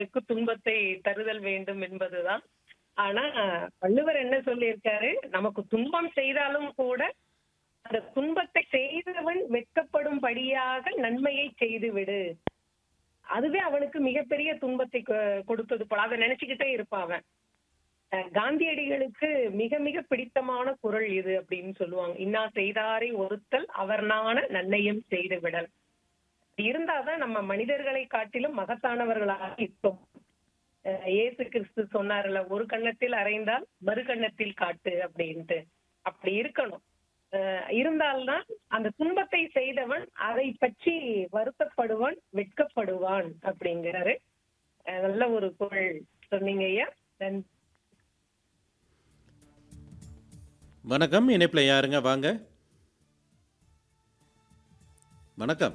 பிறருக்கு துன்பத்தை தருதல் வேண்டும் என்பதுதான் ஆனா வள்ளுவர் என்ன சொல்லியிருக்காரு நமக்கு துன்பம் செய்தாலும் கூட அந்த துன்பத்தை செய்தவன் வெட்கப்படும்படியாக நன்மையை செய்து விடு அதுவே அவனுக்கு மிகப்பெரிய துன்பத்தை கொ- கொடுத்தது போல அதை நினைச்சுக்கிட்டே இருப்பான் அவன் அஹ் காந்தியடிகளுக்கு மிக மிக பிடித்தமான குரல் இது அப்படின்னு சொல்லுவாங்க இன்னா செய்தாரை ஒருத்தல் அவர் நாண நன்மையும் செய்து விடல் இருந்தாதான் நம்ம மனிதர்களை காட்டிலும் மகத்தானவர்களாக இருக்கோம் அஹ் இயேசு கிறிஸ்து சொன்னார்ல ஒரு கன்னத்தில் அறைந்தால் மறு கன்னத்தில் காட்டு அப்படின்ட்டு அப்படி இருக்கணும் அஹ் இருந்தால்தான் அந்த துன்பத்தை செய்தவன் அதை பற்றி வருத்தப்படுவான் வெட்கப்படுவான் அப்படிங்கிறாரு அஹ் நல்ல ஒரு குரல் சொன்னீங்க ஐயா நன்றி வணக்கம் இணைப்பில் யாருங்க வாங்க வணக்கம்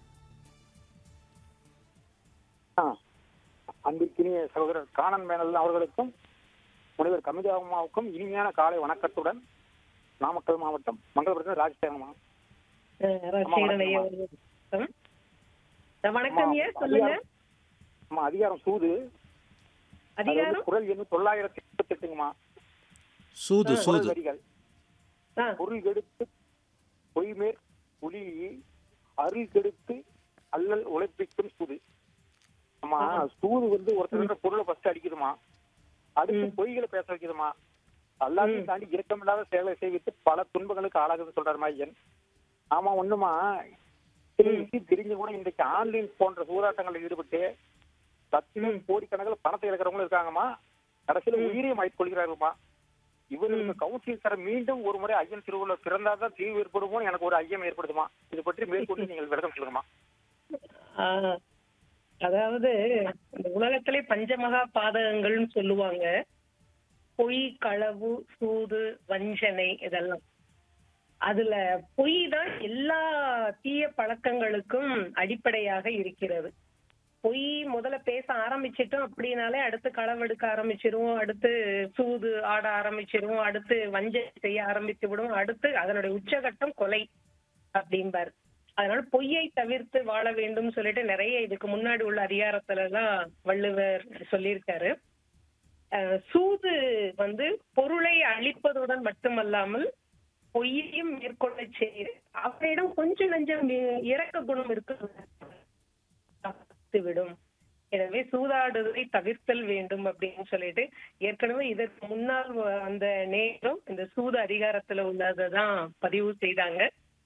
ஆ. அன்பிற்கினிய சகோதரர் காணன் மேனல் அவர்களுக்கும் முனைவர் கமிதா அம்மாவுக்கும் இனிமையான காலை வணக்கத்துடன் நாமக்கல் மாவட்டம் மங்களபுரத்தில் ராஜசேகரமா அஹ் ராஜசேகரன் ஐயா அவர்கள். வணக்கம். அஹ் வணக்கம் ஐயா சொல்லுங்க அம்மா அதிகாரம் சூது அது வந்து அதிகாரம் குரல் எண்ணு தொள்ளாயிரத்தி எண்பத்தி எட்டுங்கம்மா சூது குரல் சூது வரிகள் ஆ, பொருள் கெடுத்து பொய்மேற் புலி அருள் கெடுத்து அல்லல் உழைப்பிக்கும் சூது அம்மா சூது வந்து ஒருத்தர் பொருளை ஃபர்ஸ்ட் அடிக்குதுமா அடுத்து பொய்களை பேச வைக்குதுமா எல்லாத்தையும் தாண்டி இரக்கமில்லாத செயலை செய்வித்து பல துன்பங்களுக்கு ஆளாகுதுன்னு சொல்றாரு ஐயன் ஆமா ஒண்ணுமா தெரிஞ்சு தெரிஞ்சு கூட இன்றைக்கு ஆன்லைன் போன்ற சூதாட்டங்களில் ஈடுபட்டு லட்சம் கோடிக்கணக்கில் பணத்தை இழக்கிறவங்களும் இருக்காங்கம்மா கடைசியில உயிரையும் வாய்ப்பு கொள்கிறார்கள்மா இவர்களுக்கு கவுன்சில் தர மீண்டும் ஒரு முறை ஐயன் திருவுள்ள பிறந்தாதான் தீர்வு ஏற்படுமோ எனக்கு ஒரு ஐயம் ஏற்படுதுமா இது பற்றி மேற்கொண்டு நீங்கள் விளக்கம் சொல்லுங்கம்மா ஆ. அதாவது இந்த உலகத்திலே பஞ்சமகா பாதகங்கள்னு சொல்லுவாங்க பொய் களவு சூது வஞ்சனை இதெல்லாம் அதுல பொய் தான் எல்லா தீய பழக்கங்களுக்கும் அடிப்படையாக இருக்கிறது பொய் முதல்ல பேச ஆரம்பிச்சிட்டோம் அப்படின்னாலே அடுத்து களவெடுக்க ஆரம்பிச்சிருவோம் அடுத்து சூது ஆட ஆரம்பிச்சிருவோம் அடுத்து வஞ்சனை செய்ய ஆரம்பித்து விடுவோம் அடுத்து அதனுடைய உச்சகட்டம் கொலை அப்படிம்பாரு அதனால பொய்யை தவிர்த்து வாழ வேண்டும் சொல்லிட்டு நிறைய இதுக்கு முன்னாடி உள்ள அதிகாரத்துல எல்லாம் வள்ளுவர் சொல்லியிருக்காரு அஹ் சூது வந்து பொருளை அழிப்பதுடன் மட்டுமல்லாமல் பொய்யையும் மேற்கொள்ள செய்து அவரிடம் கொஞ்சம் நஞ்சம் இ- இரக்க குணம் இருக்கு விடும் எனவே சூதாடுவதை தவிர்த்தல் வேண்டும் அப்படின்னு சொல்லிட்டு ஏற்கனவே இதற்கு முன்னால் வ- அந்த நேரம் இந்த சூது அதிகாரத்துல உள்ளதான் பதிவு செய்தாங்க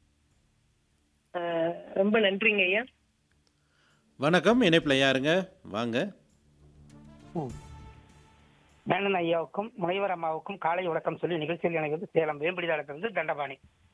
ஆஹ் ரொம்ப நன்றிங்க ஐயா வணக்கம் இணைப்பில் யாருங்க வாங்க மேனன் ஐயாவுக்கும் முனைவர் அம்மாவுக்கும் காலை வணக்கம் சொல்லி நிகழ்ச்சியில் இணைவது சேலம் வேம்பிடிதாளத்திலிருந்து தண்டபாணி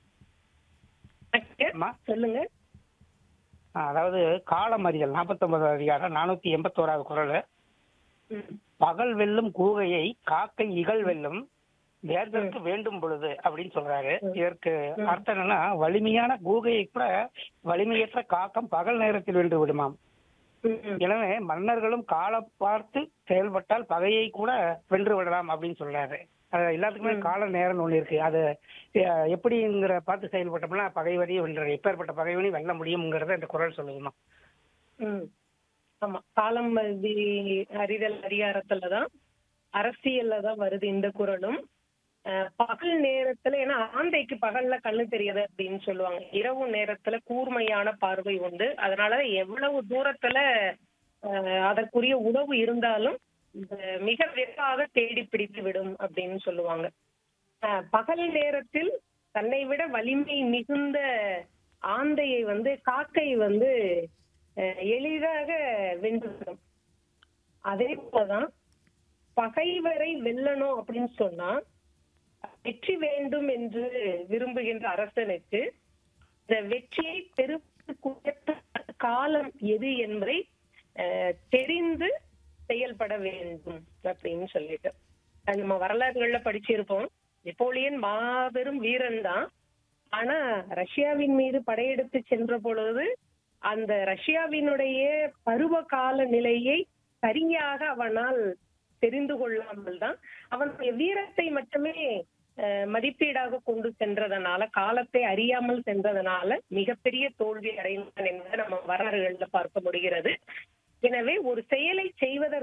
அம்மா சொல்லுங்க ஆ, அதாவது காலம் அறிதல் நாற்பத்தொன்பது அதிகாரம் நானூத்தி எண்பத்தோராவது குரல் ம். பகல் வெல்லும் கூகையை காக்கை இகழ் வெல்லும் வேர்தற்கு வேண்டும் பொழுது அப்படின்னு சொல்றாரு இதற்கு அர்த்தம் என்னன்னா வலிமையான கூகையை கூட வலிமையற்ற காக்கம் பகல் நேரத்தில் வென்று விடுமாம் ம், ம். எனவே மன்னர்களும் காலம் பார்த்து செயல்பட்டால் பகையை கூட வென்று விடலாம் அப்படின்னு சொல்றாரு அது எல்லாத்துக்குமே கால நேரம் ஒண்ணு இருக்கு அது அஹ், எப்படிங்கிற பார்த்து செயல்பட்டோம்னா பகைவரையும் வென்று எப்பேற்பட்ட பகைவனையும் வெல்ல முடியுங்கிறத இந்த குரல் சொல்லுதுமா ம். ஆமா காலம் மதி அறிதல் அதிகாரத்துலதான் அரசியல்ல தான் வருது இந்த குரலும் அஹ், பகல் நேரத்துல ஏன்னா ஆந்தைக்கு பகல்ல கண்ணு தெரியாது அப்படின்னு சொல்லுவாங்க இரவு நேரத்துல கூர்மையான பார்வை உண்டு அதனால எவ்வளவு தூரத்துல அஹ், அதற்குரிய உணவு இருந்தாலும் அஹ், மிக விரைவாக தேடி பிடித்து விடும் அப்படின்னு சொல்லுவாங்க அஹ், பகல் நேரத்தில் தன்னை விட வலிமை மிகுந்த ஆந்தையை வந்து காக்கை வந்து அஹ், எளிதாக வென்றுவிடும் அதே போலதான் பகைவரை வெல்லணும் அப்படின்னு சொன்னா வெற்றி வேண்டும் என்று விரும்புகின்ற அரசனுக்கு இந்த வெற்றியை பெறுவதற்குரிய காலம் எது என்பதை அஹ், தெரிந்து செயல்பட வேண்டும் அப்படின்னு சொல்லிட்டு அது நம்ம வரலாறுகள்ல படிச்சிருப்போம் நெப்போலியன் மாபெரும் வீரன் தான் ஆனா ரஷ்யாவின் மீது படையெடுத்து சென்ற பொழுது அந்த ரஷ்யாவினுடைய பருவ கால நிலையை சரியாக அவனால் தெரிந்து கொள்ளாமல் தான் அவனுடைய வீரத்தை மட்டுமே அஹ், மதிப்பீடாக கொண்டு சென்றதனால காலத்தை அறியாமல் சென்றதனால மிகப்பெரிய தோல்வி அடைந்தான் என்பதை நம்ம வரலாறுகள்ல பார்க்க முடிகிறது எனவே ஒரு செயலை செய்வதற்கு